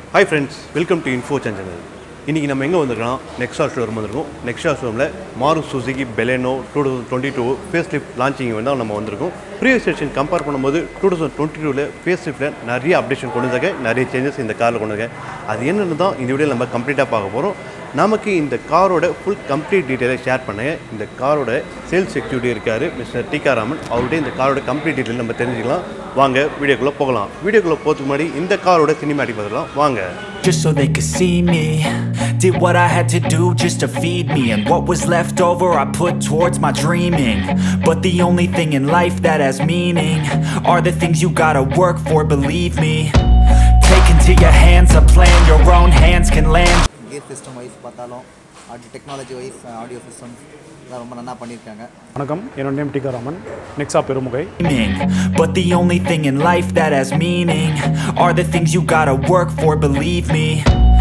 Hi friends welcome to info channel இன்றைக்கி நம்ம எங்கே வந்திருக்கோம் நெக்ஸா ஷோரூம் வந்திருக்கோம் நெக்ஸா ஷோரூமில் Maruti Suzuki Baleno two thousand twenty two facelift launching வந்து நம்ம வந்திருக்கோம் ப்ரீவியஸ் செஷன் கம்பேர் பண்ணும்போது டூ தௌசண்ட் டுவெண்ட்டி டூவில் ஃபேஸ் லிஃப்ட்டில் நிறைய அப்டேஷன் கொண்டு வந்தாங்க நிறைய சேஞ்சஸ் இந்த காரில் கொண்டு வந்தாங்க அது என்னென்னு தான் இந்த வீடியோ நம்ம கம்ப்ளீட்டாக பார்க்க போகிறோம் நமக்கு இந்த காரோட ஃபுல் கம்ப்ளீட் டீட்டெயிலை ஷேர் பண்ணுங்க இந்த காரோட சேல்ஸ் செக்யூரிட்டி இருக்கார் மிஸ்டர் டிகாராமன் அவர்கிட்ட இந்த காரோட கம்ப்ளீட் டீட்டெயில் நம்ம தெரிஞ்சுக்கலாம் வாங்க வீடியோக்குள்ளே போகலாம் வீடியோக்குள்ளே போகிறதுக்கு முன்னாடி இந்த காரோட சினிமேட்டிக் பார்த்துக்கலாம் வாங்க just so they could see me Did what I had to do just to feed me And what was left over I put towards my dreaming But the only thing in life that has meaning Are the things you gotta work for, believe me Take into your hands a plan your own hands can land gear system wise பார்த்தாலும் Audi technology wise audio system எல்லாம் ரொம்ப நல்லா பண்ணியிருக்காங்க வணக்கம் என்னோட name டிகாராமன் Nexa Perumugai dreaming. But the only thing in life that has meaning Are the things you gotta work for, believe me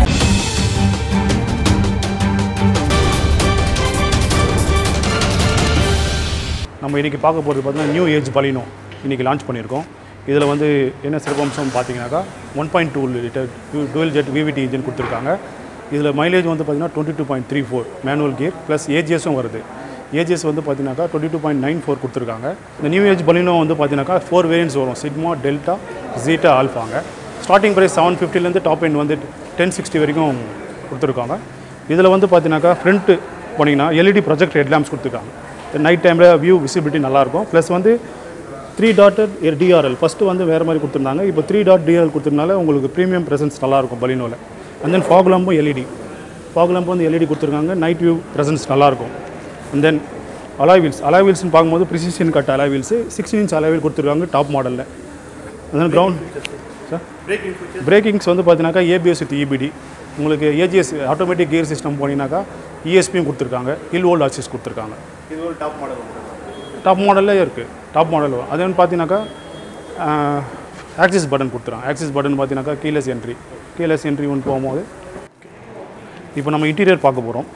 நம்ம இன்றைக்கி பார்க்க போகிறது பார்த்தீங்கன்னா நியூ ஏஜ் பலினோ இன்றைக்கி லான்ச் பண்ணியிருக்கோம் இதில் வந்து என்ன சிறப்பம்சம் பார்த்தீங்கன்னாக்கா one point two litre dual jet VVT engine கொடுத்துருக்காங்க இதில் மைலேஜ் வந்து பார்த்தீங்கன்னா twenty two point three four manual gear plus ஏஜிஎஸும் வருது ஏஜிஎஸ் வந்து பார்த்தீங்கன்னாக்கா twenty two point nine four கொடுத்துருக்காங்க இந்த நியூ ஏஜ் பலினோ வந்து பார்த்தீங்கன்னாக்கா ஃபோர் வேரியன்ஸ் வரும் சிக்மா டெல்டா ஜீட்டா ஆல்ஃபாங்க ஸ்டார்டிங் ப்ரைஸ் செவன் ஃபிஃப்டிலேருந்து டாப் எண்ட் வந்து டென் சிக்ஸ்டி வரைக்கும் கொடுத்துருக்காங்க இதில் வந்து பார்த்தீங்கன்னாக்கா ஃப்ரண்ட்டு போனீங்கன்னா எல்இடி ப்ரொஜெக்ட் ஹெட்லாம்ப்ஸ் கொடுத்துருக்காங்க நைட் டைமில் வியூ விசிபிலிட்டி நல்லாயிருக்கும் ப்ளஸ் வந்து த்ரீ டாட்டட் டிஆர்எல் ஃபஸ்ட்டு வந்து வேறு மாதிரி கொடுத்துருந்தாங்க இப்போ த்ரீ டாட் டிஆர்எல் கொடுத்துருந்தால உங்களுக்கு ப்ரீமியம் ப்ரெசன்ஸ் நல்லாயிருக்கும் பலினோவில் அண்ட் தென் ஃபாக் லாம்பும் எல்இடி ஃபாக் லாம்பு வந்து எல்இடி கொடுத்துருக்காங்க நைட் வியூ ப்ரெசன்ஸ் நல்லாயிருக்கும் and then alloy wheels alloy வீல்ஸ்னு பார்க்கும்போது precision cut alloy wheels sixteen inch alloy wheel கொடுத்துருக்காங்க டாப் மாடலில் and then ground sir brakings வந்து பார்த்தீங்கன்னாக்கா ஏபிஎஸ் வித் இபிடி உங்களுக்கு ஏஜிஎஸ் ஆட்டோமேட்டிக் கியர் சிஸ்டம் போனீங்கன்னாக்கா இஎஸ்பியும் கொடுத்துருக்காங்க ஹில் ஓல்ட் அசிஸ் கொடுத்துருக்காங்க இது ஒரு டாப் மாடல் டாப் மாடல்லே இருக்குது டாப் மாடல் வரும் அது வந்து பார்த்தீங்கன்னாக்கா ஆக்சிஸ் பட்டன் கொடுத்துருக்காங்க ஆக்சிஸ் பட்டன் பார்த்தீங்கன்னாக்கா கீலெஸ் என்ட்ரி கீலெஸ் என்ட்ரி ஒன்று போகும்போது இப்போ நம்ம இன்டீரியர் பார்க்க போகிறோம்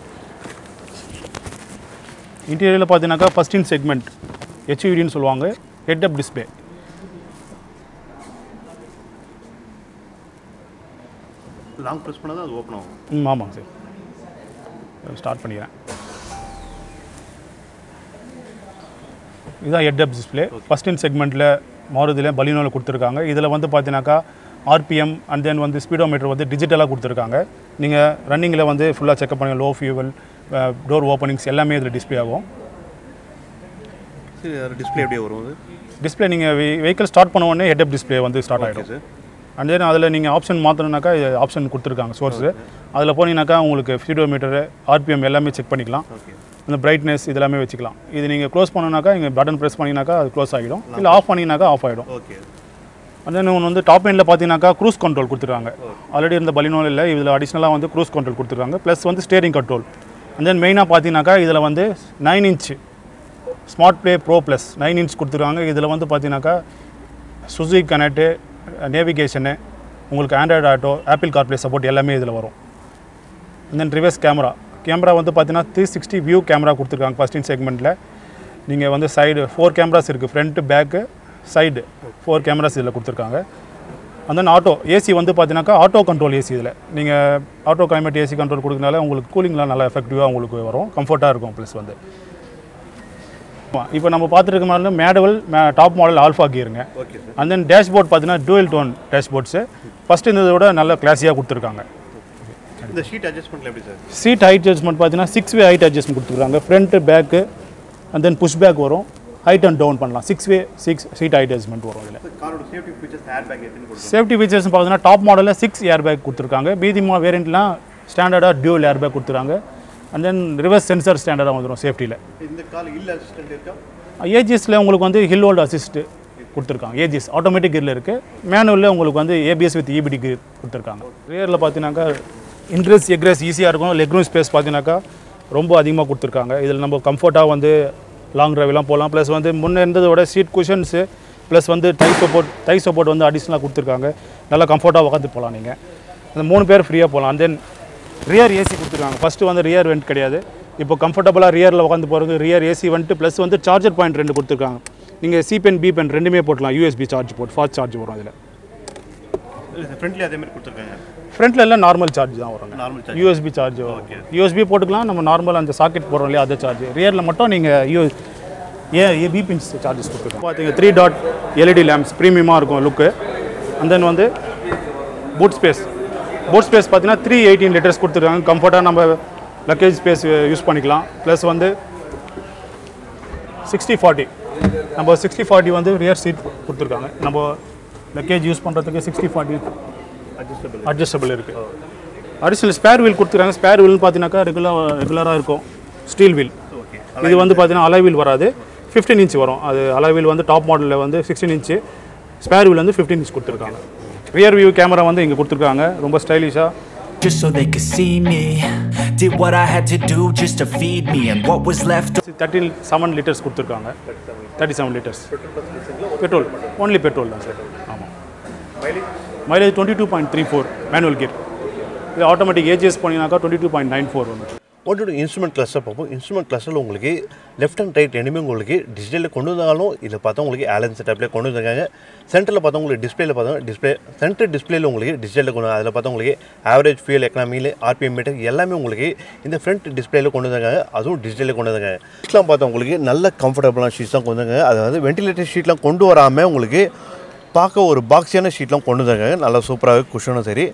இன்டீரியரில் பார்த்தீங்கன்னாக்கா ஃபஸ்ட் இன் செக்மெண்ட் ஹெச்யூடின்னு சொல்லுவாங்க head up display long press பண்ணால் தான் அது ஓப்பன் ஆகும் ம் ஆமாங்க சார் ஸ்டார்ட் பண்ணிக்கிறேன் இதுதான் head up display first in செக்மெண்ட்டில் மாறுதில் பலினோவில் கொடுத்துருக்காங்க இதில் வந்து பார்த்தீங்கன்னாக்கா ஆர்பிஎம் அண்ட் தென் வந்து ஸ்பீடோமீட்டர் வந்து டிஜிட்டலாக கொடுத்துருக்காங்க நீங்கள் ரன்னிங்கில் வந்து ஃபுல்லாக செக்அப் பண்ணி லோ ஃபியூவல் டோர் ஓப்பனிங்ஸ் எல்லாமே இதில் டிஸ்பிளே ஆகும் சரி டிஸ்பிளே எப்படியே வரும் அது டிஸ்பிளே நீங்கள் வெஹிக்கிள் ஸ்டார்ட் பண்ண உடனே ஹெட் அப் டிஸ்பிளே வந்து ஸ்டார்ட் ஆகிடும் சார் அண்ட் தென் அதில் நீங்கள் ஆப்ஷன் மாற்றணுனாக்கா ஆப்ஷன் கொடுத்துருக்காங்க சோர்ஸு அதில் போனீங்கன்னாக்கா உங்களுக்கு ஸ்பீடோமீட்டரு ஆர்பிஎம் எல்லாமே செக் பண்ணிக்கலாம் ஓகே அந்த பிரைட்னஸ் இதெல்லாமே வச்சுக்கலாம் இது நீங்கள் க்ளோஸ் பண்ணணுனாக்கா இங்கே பட்டன் ப்ரெஸ் பண்ணிங்கனாக்கா அது க்ளோஸ் ஆகிடும் இல்லை ஆஃப் பண்ணிங்கனாக்கா ஆஃப் ஆகிடும் ஓகே அண்ட் தென் ஒன்று வந்து டாப் எண்டில் பார்த்தீங்கன்னாக்கா க்ரூஸ் கண்ட்ரோல் கொடுத்துருக்காங்க ஆல்ரெடி இருந்த பலினோல் இல்லை இதில் அடிஷ்னலாக வந்து க்ரூஸ் கண்ட்ரோல் கொடுத்துருக்காங்க ப்ளஸ் வந்து ஸ்டேரிங் கண்ட்ரோல் அண்ட் தென் மெயினாக பார்த்தீங்கன்னாக்கா இதில் வந்து nine inch smart play pro plus nine inch கொடுத்துருக்காங்க இதில் வந்து பார்த்தீங்கன்னாக்கா சுசுகி கனெக்ட்டு நேவிகேஷனு உங்களுக்கு Android Auto Apple CarPlay support எல்லாமே இதில் வரும் and then reverse camera camera வந்து பார்த்தீங்கன்னா த்ரீ சிக்ஸ்டி வியூ கேமரா கொடுத்துருக்காங்க ஃபஸ்ட் இன் செக்மெண்ட்டில் நீங்கள் வந்து சைடு ஃபோர் கேமராஸ் இருக்குது front back side four cameras இதில் கொடுத்துருக்காங்க அண்ட் தென் ஆட்டோ ஏசி வந்து பார்த்தீங்கன்னாக்கா ஆட்டோ கண்ட்ரோல் ஏசி இதில் நீங்கள் ஆட்டோ கிளைமேட் ஏசி கண்ட்ரோல் கொடுக்கறனால உங்களுக்கு கூலிங்லாம் நல்லா எஃபெக்டிவாக உங்களுக்கு வரும் கம்ஃபர்ட்டாக இருக்கும் ப்ளஸ் வந்து இப்போ நம்ம பார்த்துருக்க மாதிரி மேடவல் டாப் மாடல் ஆல்ஃபா கியருங்க okay sir and then dashboard பார்த்தீங்கன்னா டூயல் டோன் டேஷ்போர்ட்ஸு ஃபஸ்ட்டு இருந்ததை விட நல்ல கிளாஸியாக கொடுத்துருக்காங்க இந்த ஷீட் அட்ஜஸ்ட்மெண்ட்டில் எப்படி சார் சீட் ஹைட் அட்ஜஸ்ட்மெண்ட் பார்த்தீங்கன்னா சிக்ஸ் வே ஹைட் அட்ஜஸ்ட்மெண்ட் கொடுத்துருக்காங்க front back and then push back வரும் ஹைட் அண்ட் டவுன் பண்ணலாம் six way six seat height adjustment வரும் இதில் காரோட சேஃப்டி ஃபீச்சர்ஸ் ஏர் பேக் எத்தனை கொடுக்கும் சேஃப்டி ஃபீச்சர்ஸ் பார்த்தீங்கன்னா டாப் மாடலில் சிக்ஸ் ஏர் பேக் கொடுத்துருக்காங்க மீதி மா வேரியண்ட்லாம் ஸ்டாண்டர்டாக டியூல் ஏர் பேக் கொடுத்துருக்காங்க அண்ட் தென் ரிவர்ஸ் சென்சர் ஸ்டாண்டர்டாக வந்துடும் சேஃப்டியில் இந்த கால் இல்ல அசிஸ்டன்ட் இருக்கா ஏஜிஎஸில் உங்களுக்கு வந்து ஹில் ஹோல்டு அசிஸ்ட் கொடுத்துருக்காங்க ஏஜிஎஸ் ஆட்டோமேட்டிக் கியரில் இருக்குது மேனுவலில் உங்களுக்கு வந்து ஏபிஎஸ் வித் இபிடி கியர் கொடுத்துருக்காங்க ரியரில் பார்த்தீங்கன்னாக்கா இன்க்ரெஸ் எக்ரெஸ் ஈஸியாக இருக்கும் லெக் ரூம் ஸ்பேஸ் பார்த்தீங்கன்னாக்கா ரொம்ப அதிகமாக கொடுத்துருக்காங்க இதில் நம்ம கம்ஃபர்ட்டாக வந்து லாங் டிரைவ்லாம் போகலாம் ப்ளஸ் வந்து முன்னே இருந்ததை விட சீட் குஷன்ஸு ப்ளஸ் வந்து டை சப்போர்ட் டை சப்போர்ட் வந்து அடிஷ்னலாக கொடுத்துருக்காங்க நல்லா கம்ஃபர்ட்டாக உட்காந்து போகலாம் நீங்கள் அந்த மூணு பேர் ஃப்ரீயாக போகலாம் அண்ட் தென் ரியர் ஏசி கொடுத்துருக்காங்க ஃபஸ்ட்டு வந்து ரியர் வெண்ட் கிடையாது இப்போ கம்ஃபர்டபுளாக ரியரில் உட்காந்து போகிறது ரியர் ஏசி வந்துட்டு ப்ளஸ் வந்து சார்ஜர் பாயிண்ட் ரெண்டு கொடுத்துருக்காங்க நீங்கள் சி பென் பி பென் ரெண்டுமே போட்டலாம் யூஎஸ்பி சார்ஜ் போட்டு ஃபாஸ்ட் சார்ஜ் வரும் அதில் ஃப்ரண்ட்லேயே அதே மாதிரி கொடுத்துருக்காங்க ஃப்ரண்ட்டில் எல்லாம் நார்மல் சார்ஜ் தான் வருங்க normal charge USB charge USB போட்டுக்கலாம் நம்ம நார்மல் அந்த சாக்கெட் போடுறோம் இல்லையா அது சார்ஜ் ரியரில் மட்டும் நீங்கள் U A AB pins chargers கொடுத்துருக்கோம் பார்த்தீங்க த்ரீ டாட் எல்இடி லேம்ப்ஸ் ப்ரீமியமாக இருக்கும் லுக்கு அண்ட் தென் வந்து பூட் ஸ்பேஸ் பூட் ஸ்பேஸ் பார்த்தீங்கன்னா த்ரீ எயிட்டீன் லிட்டர்ஸ் கொடுத்துருக்காங்க கம்ஃபர்ட்டாக நம்ம லக்கேஜ் ஸ்பேஸ் யூஸ் பண்ணிக்கலாம் ப்ளஸ் வந்து சிக்ஸ்டி ஃபார்ட்டி நம்ம சிக்ஸ்டி ஃபார்ட்டி வந்து ரியர் சீட் கொடுத்துருக்காங்க நம்ம லக்கேஜ் யூஸ் பண்ணுறதுக்கு சிக்ஸ்டி ஃபார்ட்டி அட்ஜஸ்டபிள் அட்ஜஸ்டபிள் இருக்குது அடிஷனல் ஸ்பேர் வீல் கொடுத்துருக்காங்க ஸ்பேர் வீல்னு பார்த்தீங்கன்னாக்கா ரெகுலர் ரெகுலராக இருக்கும் ஸ்டீல் வீல் ஓகே இது வந்து பார்த்தீங்கன்னா அலை வீல் வராது ஃபிஃப்டீன் இன்ச் வரும் அது அலை வீல் வந்து டாப் மாடலில் வந்து சிக்ஸ்டீன் இன்ச்சு ஸ்பேர் வீல் வந்து ஃபிஃப்டீன் இன்ச் கொடுத்துருக்காங்க ரியர் வியூ கேமரா வந்து இங்கே கொடுத்துருக்காங்க ரொம்ப ஸ்டைலிஷாக Just so they could see me Did what I had to do just to feed me And what was left thirty seven litres கொடுத்துருக்காங்க thirty seven litres petrol only petrol தான் sir ஆமாம் mileage twenty two point three four manual gear இது automatic AGS போனீங்கன்னாக்கா twenty two point nine four ஒன்று ஒன்றோட instrument cluster பார்ப்போம் instrument கிளஸ்டரில் உங்களுக்கு லெஃப்ட் அண்ட் ரைட் ரெண்டுமே உங்களுக்கு டிஜிட்டலில் கொண்டு வந்தாலும் இதில் பார்த்தா உங்களுக்கு ஆலன் செட்டப்லேயே கொண்டு வந்திருக்காங்க சென்டரில் பார்த்தா உங்களுக்கு டிஸ்பிளேல பார்த்தா டிஸ்பிளே சென்டர் டிஸ்பிளேல உங்களுக்கு டிஜிட்டலில் கொண்டு அதில் பார்த்தா உங்களுக்கு ஆவரேஜ் ஃபியூல் எக்கனாமியில் ஆர்பிஎம் மீட்டர் எல்லாமே உங்களுக்கு இந்த ஃப்ரண்ட் டிஸ்பிளேல கொண்டு வந்திருக்காங்க அதுவும் டிஜிட்டலில் கொண்டு வந்திருக்காங்க ஷீட்லாம் பார்த்தா உங்களுக்கு நல்ல கம்ஃபர்டபுளான ஷீட்ஸ் தான் கொண்டு வந்தாங்க அதாவது வென்டிலேட்டர் ஷீட்லாம் கொண்டு வராமல் உங்களுக்கு பார்க்க ஒரு பாக்ஸியான ஷீட்லாம் கொண்டு வந்திருக்காங்க நல்லா சூப்பராகவே குஷனும் சரி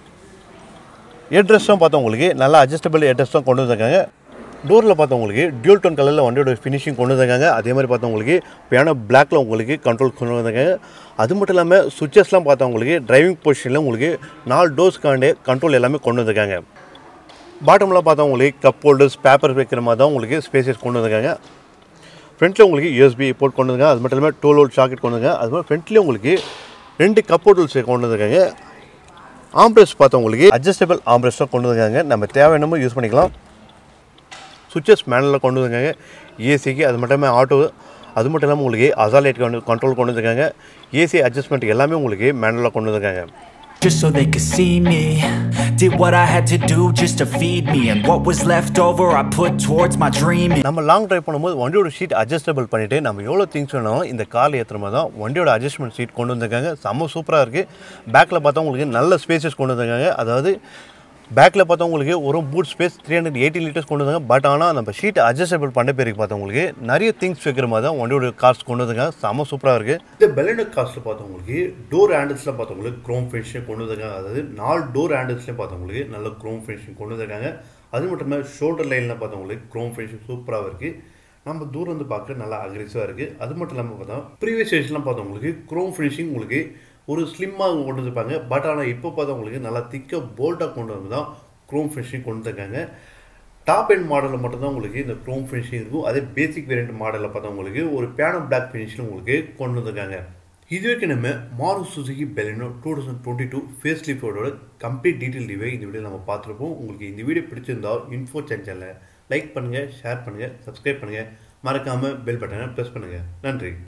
ஹெட்ரெஸ்ட்டும் பார்த்தா உங்களுக்கு நல்லா அட்ஜஸ்டபிள் ஹெட்ரெஸ் தான் கொண்டு வந்திருக்காங்க டோரில் பார்த்தா உங்களுக்கு டியூல் டோன் கலரில் வண்டியோட ஃபினிஷிங் கொண்டு வந்திருக்காங்க அதே மாதிரி பார்த்தா உங்களுக்கு பியானோ பிளாக்ல உங்களுக்கு கண்ட்ரோல் கொண்டு வந்திருக்காங்க அது மட்டும் இல்லாமல் சுவிச்சஸ்லாம் பார்த்தா உங்களுக்கு டிரைவிங் பொசிஷனில் உங்களுக்கு நாலு டோர்ஸ்க்காண்டே கண்ட்ரோல் எல்லாமே கொண்டு வந்திருக்காங்க பாட்டமில் பார்த்தா உங்களுக்கு கப் ஹோல்டர்ஸ் பேப்பர் வைக்கிற மாதிரி தான் உங்களுக்கு ஸ்பேசஸ் கொண்டு வந்திருக்காங்க ஃப்ரண்ட்டில் உங்களுக்கு யூஎஸ்பி போர்ட் கொண்டு வந்தாங்க அது மட்டும் இல்லாமல் டோல் ஹோல்ட் சாக்கெட் கொண்டு வந்தாங்க அது மாதிரி ஃப்ரண்ட்லேயே உங்களுக்கு ரெண்டு கப் ஹோல்டர்ஸ் கொண்டு வந்திருக்காங்க ஆம்ப்ரெஸ் பார்த்தா உங்களுக்கு அட்ஜஸ்டபிள் ஆம்ப்ரெஸ் தான் கொண்டு வந்திருக்காங்க நம்ம தேவையானமோ யூஸ் பண்ணிக்கலாம் சுவிச்சஸ் மேனில் கொண்டு வந்திருக்காங்க ஏசிக்கு அது மட்டும் இல்லாமல் ஆட்டோ அது மட்டும் இல்லாமல் உங்களுக்கு அசாலேட் கண்ட்ரோல் கொண்டு வந்திருக்காங்க ஏசி அட்ஜஸ்ட்மெண்ட் எல்லாமே உங்களுக்கு மேனுவலாக கொண்டு வந்திருக்காங்க Just so they could see me Did what I had to do just to feed me And what was left over I put towards my dreaming நம்ம லாங் ட்ரைவ் பண்ணும்போது வண்டியோட சீட் அட்ஜஸ்டபிள் பண்ணிவிட்டு நம்ம எவ்வளோ திங்ஸ் வேணாலும் இந்த காரில் ஏற்றுற மாதிரி தான் வண்டியோட அட்ஜஸ்ட்மெண்ட் சீட் கொண்டு வந்திருக்காங்க செம்ம சூப்பராக இருக்குது பேக்கில் பார்த்தா உங்களுக்கு நல்ல ஸ்பேசஸ் கொண்டு வந்திருக்காங்க அதாவது பேக்கில் பார்த்தா உங்களுக்கு ஒரு boot space three hundred eighty litres கொண்டு வந்தாங்க பட் ஆனால் நம்ம ஷீட் அட்ஜஸ்டபிள் பண்ண பேருக்கு பார்த்தா உங்களுக்கு நிறைய திங்ஸ் வைக்கிற மாதிரி தான் வண்டியோட கார்ஸ் கொண்டு வந்திருக்காங்க செம்ம சூப்பராக இருக்குது இந்த பெலனோ கார்ஸில் பார்த்தவங்களுக்கு டோர் ஹேண்டில்ஸ்லாம் பார்த்தவங்களுக்கு க்ரோம் ஃபினிஷிங் கொண்டு வந்திருக்காங்க அதாவது நாலு டோர் ஹேண்டில்ஸ்லேயும் பார்த்தவங்களுக்கு நல்ல க்ரோம் ஃபினிஷிங் கொண்டு வந்திருக்காங்க அது மட்டும் இல்லாமல் ஷோல்டர் லைனில் பார்த்தவங்களுக்கு க்ரோம் ஃபினிஷிங் சூப்பராக இருக்குது நம்ம தூரம் வந்து பார்க்க நல்லா அக்ரெசிவாக இருக்குது அது மட்டும் இல்லாமல் பார்த்தா ப்ரீவியஸ் ஸ்டேஜ்லாம் பார்த்தவங்களுக்கு க்ரோம் ஃபினிஷிங் உங்களுக்கு ஒரு ஸ்லிம்மாக கொண்டு வந்திருப்பாங்க பட் ஆனால் இப்போ பார்த்தவங்களுக்கு நல்லா திக்காக போல்ட்டாக கொண்டு வந்து தான் க்ரோம் ஃபினிஷிங் கொண்டு வந்திருக்காங்க டாப் எண்ட் மாடலில் மட்டும்தான் உங்களுக்கு இந்த க்ரோம் ஃபினிஷிங் இருக்கும் அதே பேசிக் வேரியன்ட் மாடலில் பார்த்தா உங்களுக்கு ஒரு பியானோ பிளாக் ஃபினிஷில் உங்களுக்கு கொண்டு வந்திருக்காங்க இது வரைக்கும் நம்ம Maruti Suzuki Baleno two thousand twenty two ஃபேஸ் லிஃப்டோட கம்ப்ளீட் டீட்டெயில் ரிவ்யூ இந்த வீடியோ நம்ம பார்த்துருப்போம் உங்களுக்கு இந்த வீடியோ பிடிச்சிருந்தா இன்ஃபோ சேனலை லைக் பண்ணுங்கள் ஷேர் பண்ணுங்கள் சப்ஸ்கிரைப் பண்ணுங்கள் மறக்காமல் பெல் பட்டனை ப்ரெஸ் பண்ணுங்கள் நன்றி